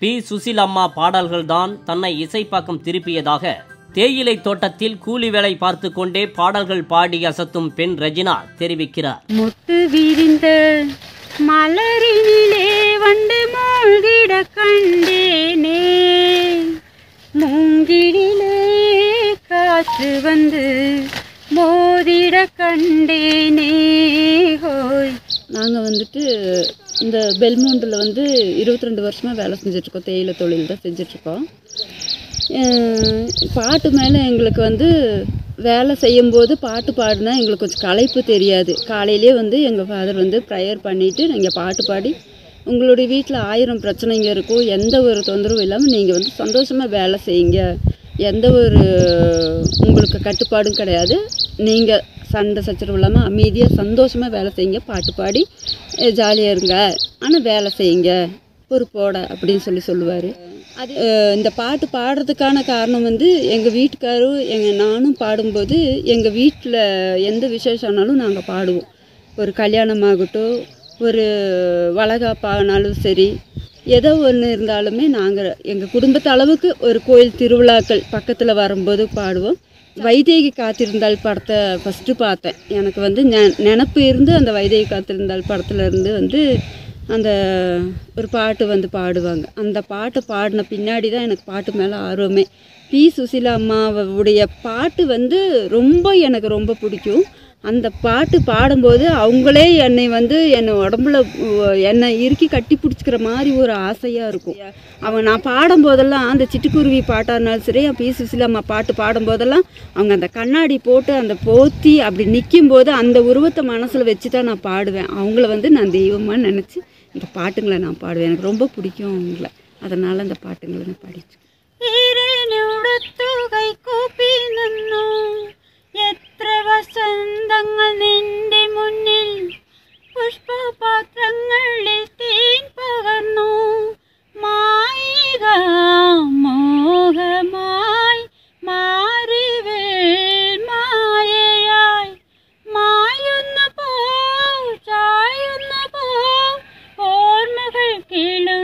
B சுசிலம்மா பாடல்கள்தான் தன்னை இசைப்பாக்கம் திருப்பியதாக தேயிலை தோட்டத்தில் கூலி வேலை பார்த்து கொண்டே பாடல்கள் பாடி அசத்தும் பெண் ரெஜினா தெரிவிக்கிறார் முட்டு விரிந்த மலரினிலே வண்டு மூழ்கிட கண்டேனே மூங்கிடிலே காற்று வந்து மோதிட கண்டேனே ஹோய் நாங்கள் வந்துட்டு இந்த பெல்மோண்டில் வந்து இருபத்தி ரெண்டு வருஷமாக வேலை செஞ்சிட்ருக்கோம் தேயிலை தொழில் தான் செஞ்சிட்ருக்கோம் பாட்டு மேலே எங்களுக்கு வந்து வேலை செய்யும்போது பாட்டு பாடினா எங்களுக்கு கொஞ்சம் களைப்பு தெரியாது காலையிலே வந்து எங்கள் ஃபாதர் வந்து ப்ரேயர் பண்ணிவிட்டு நீங்கள் பாட்டு பாடி உங்களுடைய வீட்டில் ஆயிரம் பிரச்சனைங்க இருக்கும் எந்த ஒரு தொந்தரவும் இல்லாமல் நீங்கள் வந்து சந்தோஷமாக வேலை செய்யுங்க எந்த ஒரு உங்களுக்கு கட்டுப்பாடும் கிடையாது நீங்கள் சண்டை சச்சரவு இல்லாமல் அமைதியாக சந்தோஷமாக வேலை செய்யுங்க பாட்டு பாடி ஜாலியாக இருங்க ஆனால் வேலை செய்யுங்க பொறுப்போட அப்படின்னு சொல்லி சொல்லுவார் அது அஹ், இந்த பாட்டு பாடுறதுக்கான காரணம் வந்து எங்கள் வீட்டுக்காரும் எங்கள் நானும் பாடும்போது எங்கள் வீட்டில் எந்த விசேஷம்னாலும் நாங்கள் பாடுவோம் ஒரு கல்யாணமாகட்டும் ஒரு வளகாப்பானாலும் சரி ஏதோ ஒன்று இருந்தாலுமே நாங்கள் எங்கள் குடும்பத்து அளவுக்கு ஒரு கோயில் திருவிழாக்கள் பக்கத்தில் வரும்போது பாடுவோம் வைதேகி காத்திருந்தால் படத்தை ஃபஸ்ட்டு பார்த்தேன் எனக்கு வந்து நெ நினப்பு இருந்து அந்த வைதேகி காத்திருந்தால் படத்துல இருந்து வந்து அந்த ஒரு பாட்டு வந்து பாடுவாங்க அந்த பாட்டை பாடின பின்னாடி தான் எனக்கு பாட்டு மேலே ஆர்வமே பி சுசீலா அம்மாவுடைய பாட்டு வந்து ரொம்ப எனக்கு ரொம்ப பிடிக்கும் அந்த பாட்டு பாடும்போது அவங்களே என்னை வந்து என்னை உடம்புல உ- என்னை இறுக்கி கட்டி பிடிச்சிக்கிற மாதிரி ஒரு ஆசையாக இருக்கும் அவங்க நான் பாடும்போதெல்லாம் அந்த சிட்டுக்குருவி பாட்டாக இருந்தாலும் சரி பி சுசீலா அம்மா பாட்டு பாடும்போதெல்லாம் அவங்க அந்த கண்ணாடி போட்டு அந்த போத்தி அப்படி நிற்கும்போது அந்த உருவத்தை மனசில் வச்சு தான் நான் பாடுவேன் அவங்கள வந்து நான் தெய்வமாக நினச்சி இந்த பாட்டுங்களை நான் பாடுவேன் எனக்கு ரொம்ப பிடிக்கும் அவங்கள அதனால் அந்த பாட்டுங்களை நான் பாடிச்சு ഈരനുടുത്തുകൈ കൂപ്പി നിന്നു എത്ര വസന്തങ്ങൾ നിന്റെ മുന്നിൽ പുഷ്പപാത്രങ്ങളിൽ തേൻ പകർന്നു മായിക മോഹമായി മാറിവിൽ മായയായി മായുന്ന പോ ചായുന്ന പോ ഓർമ്മകൾ കിളും